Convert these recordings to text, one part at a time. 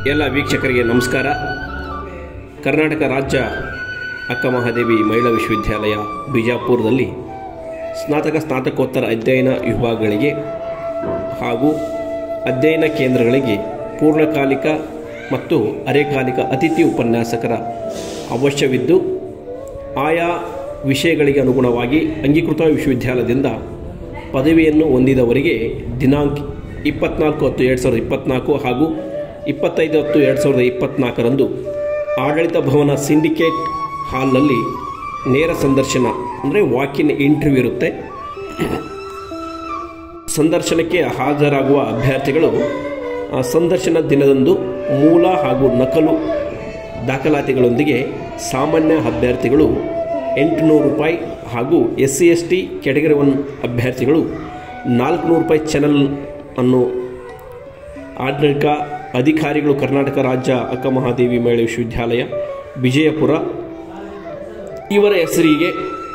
ಎಲ್ಲ ವೀಕ್ಷಕರಿಗೆ ನಮಸ್ಕಾರ ಕರ್ನಾಟಕ ರಾಜ್ಯ ಅಕ್ಕ ಮಹಾದೇವಿ ಮಹಿಳಾ ವಿಶ್ವವಿದ್ಯಾಲಯ ಬಿಜಾಪುರದಲ್ಲಿ ಸ್ನಾತಕ ಸ್ನಾತಕೋತ್ತರ ಅಧ್ಯಯನ ವಿಭಾಗಗಳಿಗೆ ಹಾಗೂ ಅಧ್ಯಯನ ಕೇಂದ್ರಗಳಿಗೆ ಪೂರ್ಣಕಾಲಿಕ ಮತ್ತು ಅರೆಕಾಲಿಕ ಅತಿಥಿ ಉಪನ್ಯಾಸಕರ ಅವಶ್ಯವಿದ್ದು ಆಯಾ ವಿಷಯಗಳಿಗೆ ಅನುಗುಣವಾಗಿ ಅಂಗೀಕೃತ ವಿಶ್ವವಿದ್ಯಾಲಯದಿಂದ ಪದವಿಯನ್ನು ಹೊಂದಿದವರಿಗೆ ದಿನಾಂಕ ಇಪ್ಪತ್ನಾಲ್ಕು ಹತ್ತು ಎರಡು ಸಾವಿರದ ಇಪ್ಪತ್ನಾಲ್ಕು ಹಾಗೂ ಇಪ್ಪತ್ತೈದು ಹತ್ತು ಎರಡು ಸಾವಿರದ ಇಪ್ಪತ್ನಾಲ್ಕರಂದು ಆಡಳಿತ ಭವನ ಸಿಂಡಿಕೇಟ್ ಹಾಲ್ನಲ್ಲಿ ನೇರ ಸಂದರ್ಶನ ಅಂದರೆ ವಾಕಿನ್ ಇಂಟರ್ವ್ಯೂ ಇರುತ್ತೆ ಸಂದರ್ಶನಕ್ಕೆ ಹಾಜರಾಗುವ ಅಭ್ಯರ್ಥಿಗಳು ಆ, ಸಂದರ್ಶನ ದಿನದಂದು ಮೂಲ ಹಾಗೂ ನಕಲು ದಾಖಲಾತಿಗಳೊಂದಿಗೆ ಸಾಮಾನ್ಯ ಅಭ್ಯರ್ಥಿಗಳು ಎಂಟುನೂರು ರೂಪಾಯಿ ಹಾಗೂ S C S T category one ಅಭ್ಯರ್ಥಿಗಳು ನಾಲ್ಕುನೂರು ರೂಪಾಯಿ ಚಾನಲ್ ಅನ್ನು ಆಡಳಿತ ಅಧಿಕಾರಿಗಳು ಕರ್ನಾಟಕ ರಾಜ್ಯ ಅಕ್ಕ ಮಹಾದೇವಿ ಮಹಿಳಾ ವಿಶ್ವವಿದ್ಯಾಲಯ ವಿಜಯಪುರ ಇವರ ಹೆಸರಿಗೆ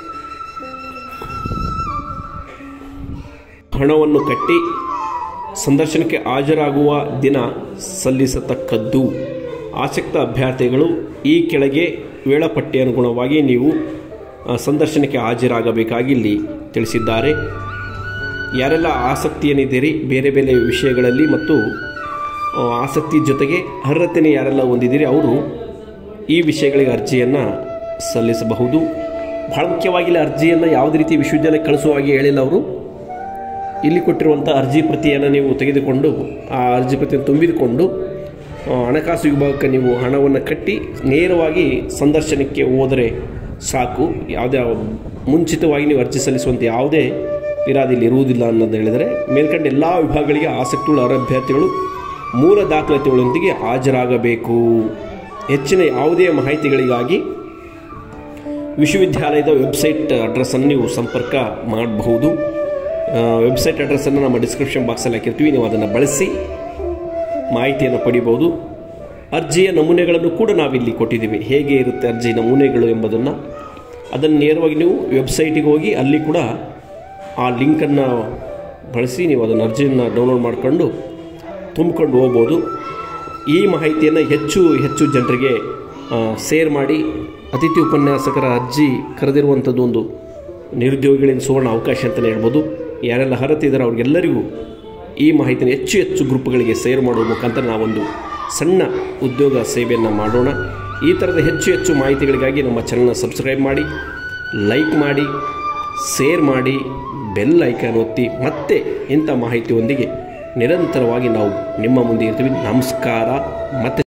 ಹಣವನ್ನು ಕಟ್ಟಿ ಸಂದರ್ಶನಕ್ಕೆ ಹಾಜರಾಗುವ ದಿನ ಸಲ್ಲಿಸತಕ್ಕದ್ದು ಆಸಕ್ತ ಅಭ್ಯರ್ಥಿಗಳು ಈ ಕೆಳಗೆ ವೇಳಾಪಟ್ಟಿ ಅನುಗುಣವಾಗಿ ನೀವು ಆ, ಸಂದರ್ಶನಕ್ಕೆ ಹಾಜರಾಗಬೇಕಾಗಿ ಇಲ್ಲಿ ತಿಳಿಸಿದ್ದಾರೆ ಯಾರೆಲ್ಲ ಆಸಕ್ತಿಯನ್ನಿದ್ದೀರಿ ಬೇರೆ ಬೇರೆ ವಿಷಯಗಳಲ್ಲಿ ಮತ್ತು ಆ, ಆಸಕ್ತಿ ಜೊತೆಗೆ ಅರ್ಹತೆಯನ್ನು ಯಾರೆಲ್ಲ ಹೊಂದಿದ್ದೀರಿ ಅವರು ಈ ವಿಷಯಗಳಿಗೆ ಅರ್ಜಿಯನ್ನು ಸಲ್ಲಿಸಬಹುದು ಬಹಳ ಮುಖ್ಯವಾಗಿ ಇಲ್ಲಿ ಅರ್ಜಿಯನ್ನು ಯಾವುದೇ ರೀತಿ ವಿಶ್ವವಿದ್ಯಾಲಯ ಕಳಿಸುವ ಹಾಗೆ ಹೇಳಿಲ್ಲ ಅವರು ಇಲ್ಲಿ ಕೊಟ್ಟಿರುವಂಥ ಅರ್ಜಿ ಪ್ರತಿಯನ್ನು ನೀವು ತೆಗೆದುಕೊಂಡು ಆ ಅರ್ಜಿ ಪ್ರತಿಯನ್ನು ತುಂಬಿದುಕೊಂಡು ಆ, ಹಣಕಾಸು ವಿಭಾಗಕ್ಕೆ ನೀವು ಹಣವನ್ನು ಕಟ್ಟಿ ನೇರವಾಗಿ ಸಂದರ್ಶನಕ್ಕೆ ಹೋದರೆ ಸಾಕು ಯಾವುದೇ ಮುಂಚಿತವಾಗಿ ನೀವು ಅರ್ಜಿ ಸಲ್ಲಿಸುವಂಥ ಯಾವುದೇ ಇರಾದೆ ಇಲ್ಲಿ ಇರುವುದಿಲ್ಲ ಅನ್ನೋದು ಹೇಳಿದರೆ ಮೇಲ್ಕಂಡ ಎಲ್ಲ ವಿಭಾಗಗಳಿಗೆ ಆಸಕ್ತಿಯುಳ್ಳ ಅರ್ಹ ಅಭ್ಯರ್ಥಿಗಳು ಮೂಲ ದಾಖಲಾತಿಗಳೊಂದಿಗೆ ಹಾಜರಾಗಬೇಕು ಹೆಚ್ಚಿನ ಯಾವುದೇ ಮಾಹಿತಿಗಳಿಗಾಗಿ ವಿಶ್ವವಿದ್ಯಾಲಯದ ವೆಬ್ಸೈಟ್ ಅಡ್ರೆಸ್ಸನ್ನು ನೀವು ಸಂಪರ್ಕ ಮಾಡಬಹುದು ವೆಬ್ಸೈಟ್ ಅಡ್ರೆಸ್ಸನ್ನು ನಮ್ಮ ಡಿಸ್ಕ್ರಿಪ್ಷನ್ ಬಾಕ್ಸಲ್ಲಿ ಹಾಕಿರ್ತೀವಿ ನೀವು ಅದನ್ನು ಬಳಸಿ ಮಾಹಿತಿಯನ್ನು ಪಡಿಬೋದು ಅರ್ಜಿಯ ನಮೂನೆಗಳನ್ನು ಕೂಡ ನಾವಿಲ್ಲಿ ಕೊಟ್ಟಿದ್ದೀವಿ ಹೇಗೆ ಇರುತ್ತೆ ಅರ್ಜಿ ನಮೂನೆಗಳು ಎಂಬುದನ್ನು ಅದನ್ನು ನೇರವಾಗಿ ನೀವು ವೆಬ್ಸೈಟಿಗೆ ಹೋಗಿ ಅಲ್ಲಿ ಕೂಡ ಆ ಲಿಂಕನ್ನು ಬಳಸಿ ನೀವು ಅದನ್ನು ಅರ್ಜಿಯನ್ನು ಡೌನ್ಲೋಡ್ ಮಾಡಿಕೊಂಡು ತುಂಬಿಕೊಂಡು ಹೋಗ್ಬೋದು ಈ ಮಾಹಿತಿಯನ್ನು ಹೆಚ್ಚು ಹೆಚ್ಚು ಜನರಿಗೆ ಶೇರ್ ಮಾಡಿ ಅತಿಥಿ ಉಪನ್ಯಾಸಕರ ಅರ್ಜಿ ಕರೆದಿರುವಂಥದ್ದು ಒಂದು ನಿರುದ್ಯೋಗಿಗಳಿಂದ ಸುವರ್ಣ ಅವಕಾಶ ಅಂತಲೇ ಹೇಳ್ಬೋದು ಯಾರೆಲ್ಲ ಅರ್ಹತೆ ಇದ್ದಾರೆ ಅವ್ರಿಗೆಲ್ಲರಿಗೂ ಈ ಮಾಹಿತಿನ ಹೆಚ್ಚು ಹೆಚ್ಚು ಗ್ರೂಪ್ಗಳಿಗೆ ಶೇರ್ ಮಾಡುವ ಮುಖಾಂತರ ನಾವೊಂದು ಸಣ್ಣ ಉದ್ಯೋಗ ಸೇವೆಯನ್ನು ಮಾಡೋಣ ಈ ಥರದ ಹೆಚ್ಚು ಹೆಚ್ಚು ಮಾಹಿತಿಗಳಿಗಾಗಿ ನಮ್ಮ ಚಾನಲ್ನ ಸಬ್ಸ್ಕ್ರೈಬ್ ಮಾಡಿ ಲೈಕ್ ಮಾಡಿ ಶೇರ್ ಮಾಡಿ ಬೆಲ್ ಐಕಾನ್ ಒತ್ತಿ ಮತ್ತೆ ಇಂಥ ಮಾಹಿತಿಯೊಂದಿಗೆ ನಿರಂತರವಾಗಿ ನಾವು ನಿಮ್ಮ ಮುಂದೆ ಇರ್ತೀವಿ ನಮಸ್ಕಾರ ಮತ್ತೆ